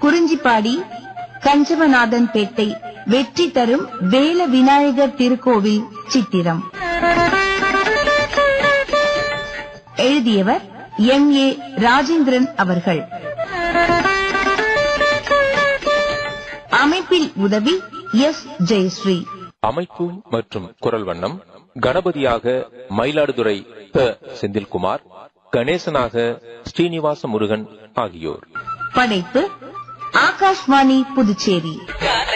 குறிஞ்சிப்பாடி கஞ்சவநாதன் பேட்டை வெற்றி தரும் வேல விநாயகர் திருக்கோவில் சித்திரம் எழுதியவர் எம் ஏ ராஜேந்திரன் அவர்கள் அமைப்பில் உதவி எஸ் ஜெயஸ்ரீ அமைப்பு மற்றும் குரல் வண்ணம் கணபதியாக மயிலாடுதுறை த செந்தில்குமார் கணேசனாக ஸ்ரீனிவாச முருகன் ஆகியோர் படைப்பு ஆகாஷ்வாணி புதுச்சேரி காரை